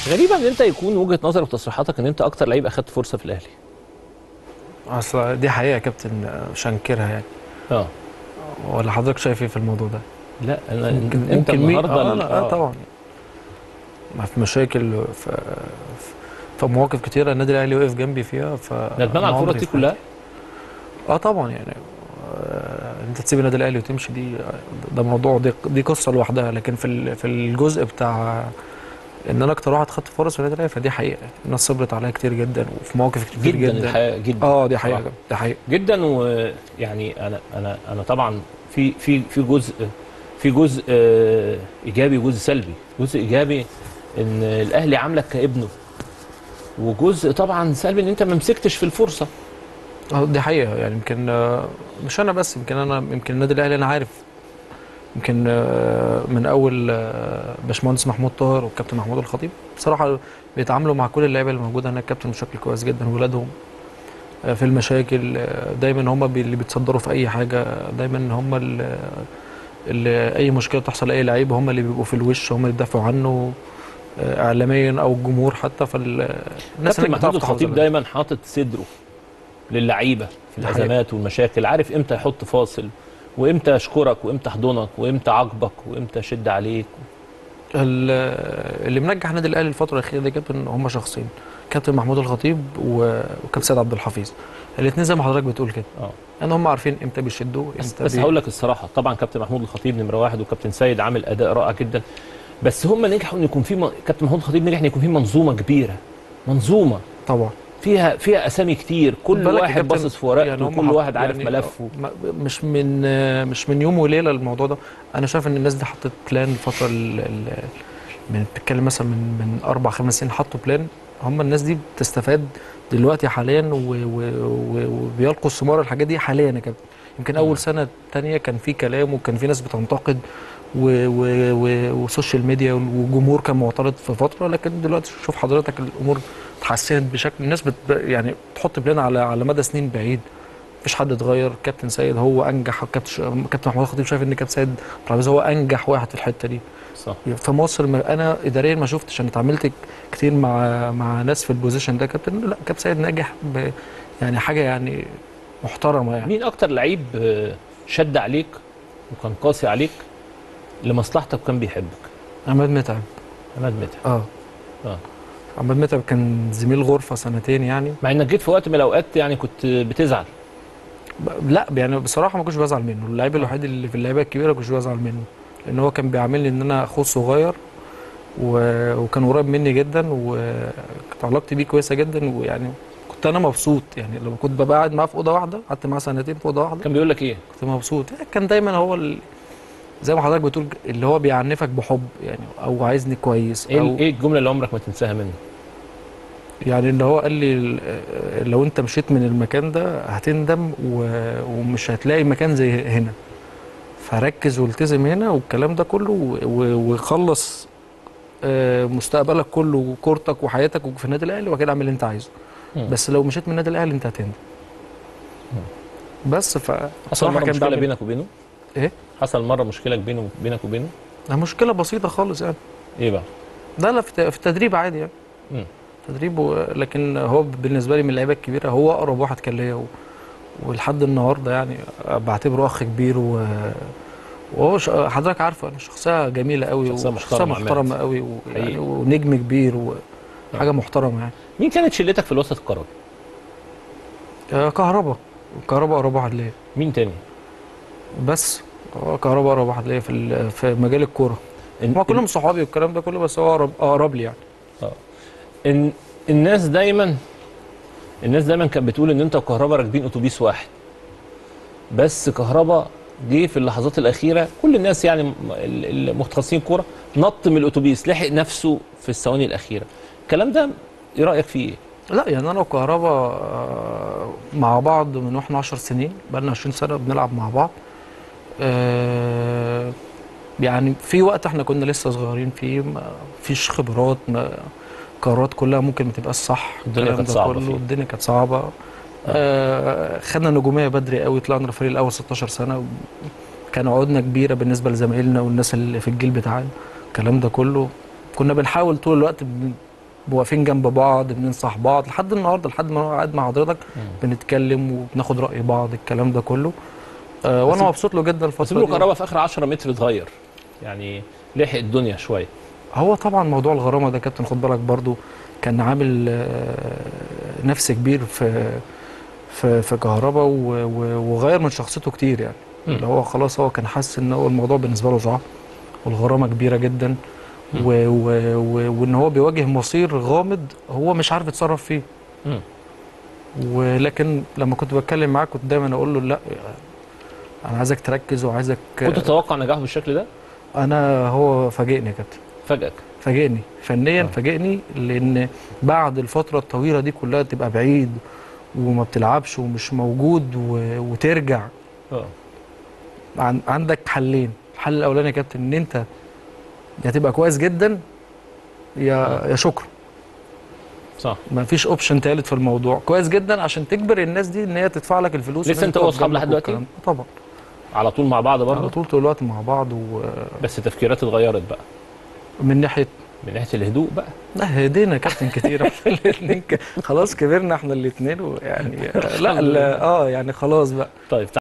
غريبه ان انت يكون وجهه نظرك وتصريحاتك ان انت اكتر لعيب اخدت فرصه في الاهلي اصل دي حقيقه يا كابتن مش هنكرها يعني اه ولا حضرتك شايف ايه في الموضوع ده؟ لا انا ممكن انت ممكن مين- النهارده آه, ال- لا آه طبعا ما في مشاكل في في مواقف كتيره النادي الاهلي وقف جنبي فيها ف ندمان على الفرص دي كلها اه طبعا يعني آه انت تسيب النادي الاهلي وتمشي دي ده موضوع دي, دي قصه لوحدها لكن في ال- في الجزء بتاع ان انا اكتر واحد خدت فرص في النادي الاهلي فدي حقيقه الناس صبرت عليا كتير جدا وفي مواقف كتير جدا جدا, الحقيقه جدا اه دي حقيقه صراحة. دي حقيقه جدا ويعني انا انا انا طبعا في في في جزء في جزء آه، ايجابي وجزء سلبي جزء ايجابي ان الاهلي عاملك كابنه وجزء طبعا سلبي ان انت ما مسكتش في الفرصه اه دي حقيقة يعني يمكن آه، مش أنا بس يمكن أنا يمكن النادي الأهلي أنا عارف يمكن آه، من أول آه، باشمهندس محمود طاهر والكابتن محمود الخطيب بصراحة بيتعاملوا مع كل اللعيبة اللي موجودة هناك كابتن بشكل كويس جدا ولادهم آه، في المشاكل آه، دايما هم اللي بيتصدروا في أي حاجة دايما هم اللي اللي أي مشكلة تحصل لأي لعيب هم اللي بيبقوا في الوش هم اللي بيدافعوا عنه آه، إعلاميا أو الجمهور حتى فالناس كابتن محمود بتعرف الخطيب تحافظ عليها. دايما حاطط صدره للعيبه في ده حقيقي. الازمات والمشاكل عارف امتى يحط فاصل وامتى يشكرك وامتى يحضنك وامتى عاقبك وامتى يشد عليك ال- اللي منجح النادي الاهلي الفتره الاخيره دي كابتن هم شخصين كابتن محمود الخطيب و- وكابتن سيد عبد الحفيظ الاثنين زي ما حضرتك بتقول كده اه ان هم عارفين امتى بيشدوا بس, امتى بس بي- هقول لك الصراحه طبعا كابتن محمود الخطيب نمره واحد وكابتن سيد عامل اداء رائع جدا بس هم نجحوا ان يكون في م... كابتن محمود الخطيب نجح ان يكون في منظومه كبيره منظومه طبعا فيها فيها اسامي كتير كل خد بالك يا واحد كابتن، باصص في ورقته يعني هم وكل حط- واحد عارف يعني ملفه ما- مش من مش من يوم وليله الموضوع ده انا شايف ان الناس دي حطت بلان الفتره ال- ال- من بتتكلم مثلا من من اربع خمس سنين حطوا بلان هم الناس دي بتستفاد دلوقتي حاليا و- و- و- وبيلقوا الثمار الحاجات دي حاليا يا كابتن يمكن مم. اول سنه تانية كان في كلام وكان في ناس بتنتقد و- و- و- وسوشيال ميديا والجمهور كان معترض في فتره لكن دلوقتي شوف حضرتك الامور اتحسنت بشكل الناس بت يعني تحط بلان على على مدى سنين بعيد مفيش حد اتغير كابتن سيد هو انجح كابتن ش- كابتن محمود الخطيب شايف ان كابتن سيد عبد العزيز هو انجح واحد في الحته دي صح في مصر ما انا اداريا ما شفتش انا اتعاملت كتير مع مع ناس في البوزيشن ده كابتن لا كابتن سيد ناجح ب يعني حاجه يعني محترمه يعني مين اكتر لعيب آه، شد عليك وكان قاسي عليك لمصلحتك وكان بيحبك عماد متعب عماد متعب اه اه عماد متعب كان زميل غرفه سنتين يعني مع انك جيت في وقت من الاوقات يعني كنت بتزعل ب- لا يعني بصراحه ما كنتش بزعل منه اللعيب الوحيد اللي في اللعيبه الكبيره ما كنتش بزعل منه لان هو كان بيعاملني ان انا اخوه صغير و... وكان قريب مني جدا وكانت علاقتي بيه كويسه جدا ويعني كنت انا مبسوط يعني لما كنت ببقى قاعد معاه في اوضه واحده قعدت معاه سنتين في اوضه واحده كان بيقول لك ايه كنت مبسوط كان دايما هو ال... زي ما حضرتك بتقول اللي هو بيعنفك بحب يعني او عايزني كويس ايه او ايه الجمله اللي عمرك ما تنساها منه يعني ان هو قال لي ال- لو انت مشيت من المكان ده هتندم و- ومش هتلاقي مكان زي هنا فركز والتزم هنا والكلام ده كله و- و- وخلص آه، مستقبلك كله وكورتك وحياتك في النادي الاهلي وبعد كده اعمل اللي انت عايزه مم. بس لو مشيت من النادي الاهلي انت هتندم بس ف حصل بصراحة مره كان مشكله بيعمل- بينك وبينه ايه حصل مره مشكله بينه بينك وبينه ده مشكله بسيطه خالص يعني ايه بقى لا لا في ت- في التدريب عادي يعني مم. تدريب و- لكن هو بالنسبه لي من اللعيبه الكبيره هو اقرب واحد كان ليا و- ولحد النهارده يعني بعتبره اخ كبير و وهو ش- حضرتك عارفه أنا شخصيه جميله قوي شخصية وشخصيه محترمة عماد. محترمه قوي حقيقي. ويعني ونجم كبير وحاجه محترمه يعني مين كانت شلتك في الوسط الكروي آه، كهربا كهربا اقرب واحد ليا مين تاني بس هو كهربا اقرب واحد ليا في ال- في مجال الكوره إن- هما كلهم صحابي والكلام ده كله بس هو اقرب اقرب لي يعني إن الناس دايما الناس دايما كانت بتقول ان انت وكهربا راكبين اتوبيس واحد بس كهربا جه في اللحظات الاخيره كل الناس يعني م- ال- المتخصصين كوره نط من الاتوبيس لحق نفسه في الثواني الاخيره الكلام ده ايه رايك فيه ايه لا يعني انا وكهربا آه، مع بعض من واحنا 10 سنين بقالنا 20 سنه بنلعب مع بعض آه، يعني في وقت احنا كنا لسه صغيرين فيه ما فيش خبرات ما قرارات كلها ممكن ما تبقاش صح الدنيا الكلام كانت ده صعبة كله، فيه. الدنيا كانت صعبه آه، خدنا نجوميه بدري قوي طلعنا الفريق الاول 16 سنه كان عقودنا كبيره بالنسبه لزمايلنا والناس اللي في الجيل بتاعنا الكلام ده كله كنا بنحاول طول الوقت بن- واقفين جنب بعض بننصح بعض لحد النهارده لحد ما انا قاعد مع حضرتك بنتكلم وبناخد راي بعض الكلام ده كله آه بس- وانا مبسوط له جدا بس الفتره بيقولوا دي كهربا في اخر 10 متر اتغير يعني لحق الدنيا شويه هو طبعا موضوع الغرامه ده كابتن خد بالك برضو كان عامل آه، نفس كبير في في في كهربا و- و- وغير من شخصيته كتير يعني مم. اللي هو خلاص هو كان حاسس ان هو الموضوع بالنسبه له صعب والغرامه كبيره جدا و و و وان هو بيواجه مصير غامض هو مش عارف يتصرف فيه مم. ولكن لما كنت بتكلم معاه كنت دايما اقول له لا انا عايزك تركز وعايزك كنت تتوقع نجاحه بالشكل ده انا هو فاجئني يا كابتن فاجئك فاجئني فنيا آه. فاجئني لان بعد الفتره الطويله دي كلها تبقى بعيد وما بتلعبش ومش موجود و... وترجع اه عن... عندك حلين الحل الاولاني يا كابتن ان انت يا تبقى كويس جدا يا يا شكرا صح ما فيش اوبشن تالت في الموضوع كويس جدا عشان تجبر الناس دي ان هي تدفع لك الفلوس لسه وإن أنت تقف وأصحاب جنبك لحد دلوقتي؟ والكلام ده. طبعا على طول مع بعض على برضه طول طول الوقت مع بعض بس تفكيرات اتغيرت بقى ومن ناحيه من ناحيه الهدوء بقى لا هدينا كابتن كتير احنا الاثنين خلاص كبرنا احنا الاثنين ويعني لا لا اه يعني خلاص بقى طيب